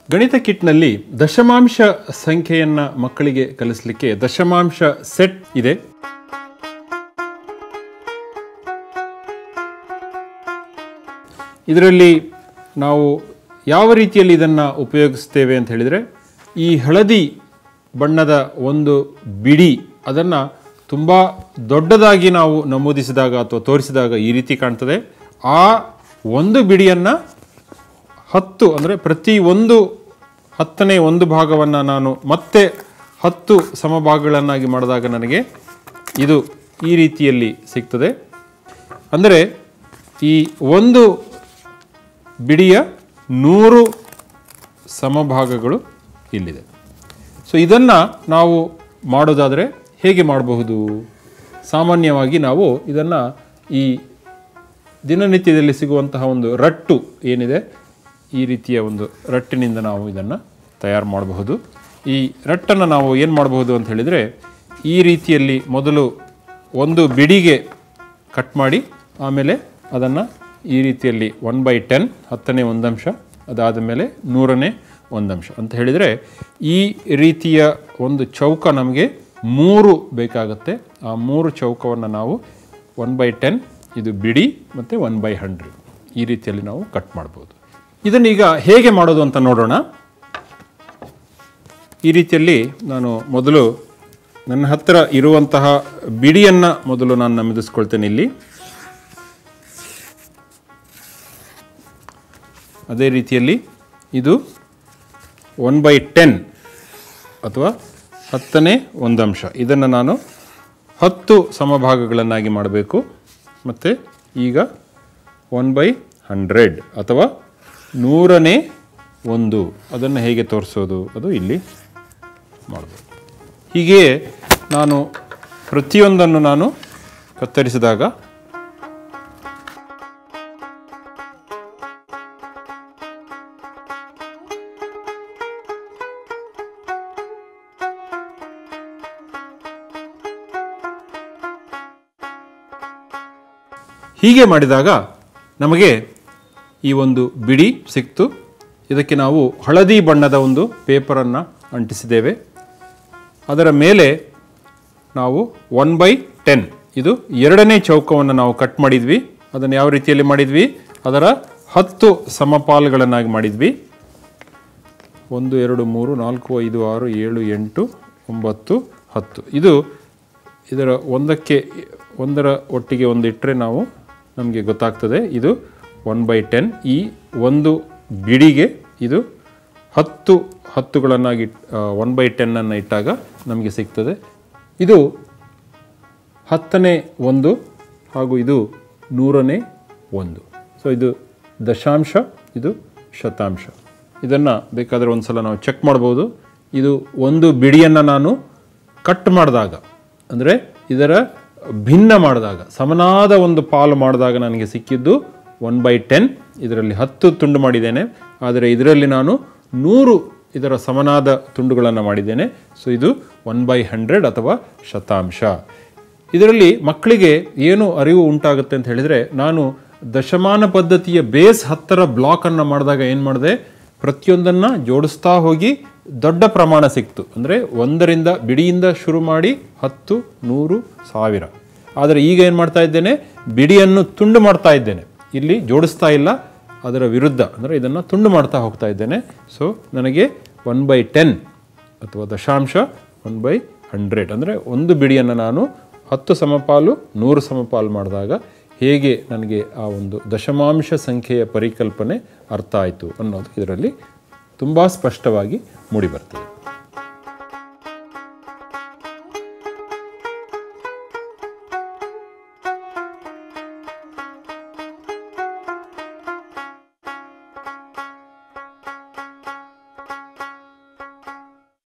ಗಣಿತ ಕಿಟ್ನಲ್ಲಿ ದಶಮಾಂಶ ಸಂಖ್ಯೆಯನ್ನು ಮಕ್ಕಳಿಗೆ ಕಲಿಸಲಿಕ್ಕೆ ದಶಮಾಂಶ ಸೆಟ್ ಇದೆ ಇದರಲ್ಲಿ ನಾವು ಯಾವ ರೀತಿಯಲ್ಲಿ ಇದನ್ನು ಉಪಯೋಗಿಸ್ತೇವೆ ಅಂತ ಹೇಳಿದರೆ ಈ ಹಳದಿ ಬಣ್ಣದ ಒಂದು ಬಿಡಿ ಅದನ್ನು ತುಂಬ ದೊಡ್ಡದಾಗಿ ನಾವು ನಮೂದಿಸಿದಾಗ ಅಥವಾ ತೋರಿಸಿದಾಗ ಈ ರೀತಿ ಕಾಣ್ತದೆ ಆ ಒಂದು ಬಿಡಿಯನ್ನು ಹತ್ತು ಅಂದರೆ ಪ್ರತಿ ಒಂದು ಹತ್ತನೇ ಒಂದು ಭಾಗವನ್ನು ನಾನು ಮತ್ತೆ ಹತ್ತು ಸಮಭಾಗಗಳನ್ನಾಗಿ ಮಾಡಿದಾಗ ನನಗೆ ಇದು ಈ ರೀತಿಯಲ್ಲಿ ಸಿಗ್ತದೆ ಅಂದರೆ ಈ ಒಂದು ಬಿಡಿಯ ನೂರು ಸಮಭಾಗಗಳು ಇಲ್ಲಿದೆ ಸೊ ಇದನ್ನು ನಾವು ಮಾಡೋದಾದರೆ ಹೇಗೆ ಮಾಡಬಹುದು ಸಾಮಾನ್ಯವಾಗಿ ನಾವು ಇದನ್ನು ಈ ದಿನನಿತ್ಯದಲ್ಲಿ ಸಿಗುವಂತಹ ಒಂದು ರಟ್ಟು ಏನಿದೆ ಈ ರೀತಿಯ ಒಂದು ರಟ್ಟಿನಿಂದ ನಾವು ಇದನ್ನು ತಯಾರು ಮಾಡಬಹುದು ಈ ರಟ್ಟನ್ನು ನಾವು ಏನು ಮಾಡಬಹುದು ಅಂತ ಹೇಳಿದರೆ ಈ ರೀತಿಯಲ್ಲಿ ಮೊದಲು ಒಂದು ಬಿಡಿಗೆ ಕಟ್ ಮಾಡಿ ಆಮೇಲೆ ಅದನ್ನು ಈ ರೀತಿಯಲ್ಲಿ ಒನ್ ಬೈ ಟೆನ್ ಹತ್ತನೇ ಒಂದಂಶ ಅದಾದ ಮೇಲೆ ನೂರನೇ ಒಂದಂಶ ಅಂತ ಹೇಳಿದರೆ ಈ ರೀತಿಯ ಒಂದು ಚೌಕ ನಮಗೆ ಮೂರು ಬೇಕಾಗುತ್ತೆ ಆ ಮೂರು ಚೌಕವನ್ನು ನಾವು ಒನ್ ಬೈ ಟೆನ್ ಇದು ಬಿಡಿ ಮತ್ತು ಒನ್ ಬೈ ಹಂಡ್ರೆಡ್ ಈ ರೀತಿಯಲ್ಲಿ ನಾವು ಕಟ್ ಮಾಡ್ಬೋದು ಇದನ್ನೀಗ ಹೇಗೆ ಮಾಡೋದು ಅಂತ ನೋಡೋಣ ಈ ರೀತಿಯಲ್ಲಿ ನಾನು ಮೊದಲು ನನ್ನ ಹತ್ತಿರ ಇರುವಂತಹ ಬಿಡಿಯನ್ನು ಮೊದಲು ನಾನು ನಮೂದಿಸ್ಕೊಳ್ತೇನೆ ಇಲ್ಲಿ ಅದೇ ರೀತಿಯಲ್ಲಿ ಇದು ಒನ್ ಬೈ ಟೆನ್ ಅಥವಾ ಹತ್ತನೇ ಒಂದಂಶ ಇದನ್ನು ನಾನು ಹತ್ತು ಸಮಭಾಗಗಳನ್ನಾಗಿ ಮಾಡಬೇಕು ಮತ್ತು ಈಗ ಒನ್ ಬೈ ಹಂಡ್ರೆಡ್ ಅಥವಾ ನೂರನೇ ಒಂದು ಅದನ್ನು ಹೇಗೆ ತೋರಿಸೋದು ಅದು ಇಲ್ಲಿ ಮಾಡಬೇಕು ಹೀಗೆಯೇ ನಾನು ಪ್ರತಿಯೊಂದನ್ನು ನಾನು ಕತ್ತರಿಸಿದಾಗ ಹೀಗೆ ಮಾಡಿದಾಗ ನಮಗೆ ಈ ಒಂದು ಬಿಡಿ ಸಿಕ್ತು ಇದಕ್ಕೆ ನಾವು ಹಳದಿ ಬಣ್ಣದ ಒಂದು ಪೇಪರನ್ನು ಅಂಟಿಸಿದ್ದೇವೆ ಅದರ ಮೇಲೆ ನಾವು ಒನ್ ಬೈ ಟೆನ್ ಇದು ಎರಡನೇ ಚೌಕವನ್ನು ನಾವು ಕಟ್ ಮಾಡಿದ್ವಿ ಅದನ್ನು ಯಾವ ರೀತಿಯಲ್ಲಿ ಮಾಡಿದ್ವಿ ಅದರ ಹತ್ತು ಸಮಪಾಲುಗಳನ್ನಾಗಿ ಮಾಡಿದ್ವಿ ಒಂದು ಎರಡು ಮೂರು ನಾಲ್ಕು ಐದು ಆರು ಏಳು ಎಂಟು ಒಂಬತ್ತು ಹತ್ತು ಇದು ಇದರ ಒಂದಕ್ಕೆ ಒಂದರ ಒಟ್ಟಿಗೆ ಒಂದು ಇಟ್ಟರೆ ನಾವು ನಮಗೆ ಗೊತ್ತಾಗ್ತದೆ ಇದು ಒನ್ ಬೈ ಟೆನ್ ಈ ಒಂದು ಬಿಡಿಗೆ ಇದು ಹತ್ತು ಹತ್ತುಗಳನ್ನಾಗಿ ಒನ್ ಬೈ ಟೆನ್ನನ್ನು ಇಟ್ಟಾಗ ನಮಗೆ ಸಿಗ್ತದೆ ಇದು ಹತ್ತನೇ ಒಂದು ಹಾಗೂ ಇದು ನೂರನೇ ಒಂದು ಸೊ ಇದು ದಶಾಂಶ ಇದು ಶತಾಂಶ ಇದನ್ನು ಬೇಕಾದರೆ ಒಂದು ಸಲ ನಾವು ಚೆಕ್ ಮಾಡ್ಬೋದು ಇದು ಒಂದು ಬಿಡಿಯನ್ನು ನಾನು ಕಟ್ ಮಾಡಿದಾಗ ಅಂದರೆ ಇದರ ಭಿನ್ನ ಮಾಡಿದಾಗ ಸಮನಾದ ಒಂದು ಪಾಲು ಮಾಡಿದಾಗ ನನಗೆ ಸಿಕ್ಕಿದ್ದು ಒನ್ ಬೈ ಟೆನ್ ಇದರಲ್ಲಿ ಹತ್ತು ತುಂಡು ಮಾಡಿದ್ದೇನೆ ಆದರೆ ಇದರಲ್ಲಿ ನಾನು ನೂರು ಇದರ ಸಮನಾದ ತುಂಡುಗಳನ್ನು ಮಾಡಿದ್ದೇನೆ ಸೊ ಇದು ಒನ್ ಬೈ ಹಂಡ್ರೆಡ್ ಅಥವಾ ಶತಾಂಶ ಇದರಲ್ಲಿ ಮಕ್ಕಳಿಗೆ ಏನು ಅರಿವು ಉಂಟಾಗುತ್ತೆ ಅಂತ ಹೇಳಿದರೆ ನಾನು ದಶಮಾನ ಪದ್ಧತಿಯ ಬೇಸ್ ಹತ್ತರ ಬ್ಲಾಕನ್ನು ಮಾಡಿದಾಗ ಏನು ಮಾಡಿದೆ ಪ್ರತಿಯೊಂದನ್ನು ಜೋಡಿಸ್ತಾ ಹೋಗಿ ದೊಡ್ಡ ಪ್ರಮಾಣ ಸಿಕ್ತು ಅಂದರೆ ಒಂದರಿಂದ ಬಿಡಿಯಿಂದ ಶುರು ಮಾಡಿ ಹತ್ತು ನೂರು ಸಾವಿರ ಆದರೆ ಈಗ ಏನು ಮಾಡ್ತಾ ಇದ್ದೇನೆ ಬಿಡಿಯನ್ನು ತುಂಡು ಮಾಡ್ತಾ ಇದ್ದೇನೆ ಇಲ್ಲಿ ಜೋಡಿಸ್ತಾ ಇಲ್ಲ ಅದರ ವಿರುದ್ಧ ಅಂದರೆ ಇದನ್ನು ತುಂಡು ಮಾಡ್ತಾ ಹೋಗ್ತಾ ಇದ್ದೇನೆ ಸೊ ನನಗೆ ಒನ್ ಬೈ ಟೆನ್ ಅಥವಾ ದಶಾಂಶ ಒನ್ ಬೈ ಹಂಡ್ರೆಡ್ ಅಂದರೆ ಒಂದು ಬಿಡಿಯನ್ನು ನಾನು ಹತ್ತು ಸಮಪಾಲು ನೂರು ಸಮಪಾಲು ಮಾಡಿದಾಗ ಹೇಗೆ ನನಗೆ ಆ ಒಂದು ದಶಮಾಂಶ ಸಂಖ್ಯೆಯ ಪರಿಕಲ್ಪನೆ ಅರ್ಥ ಆಯಿತು ಅನ್ನೋದು ಇದರಲ್ಲಿ ತುಂಬ ಸ್ಪಷ್ಟವಾಗಿ ಮೂಡಿಬರ್ತದೆ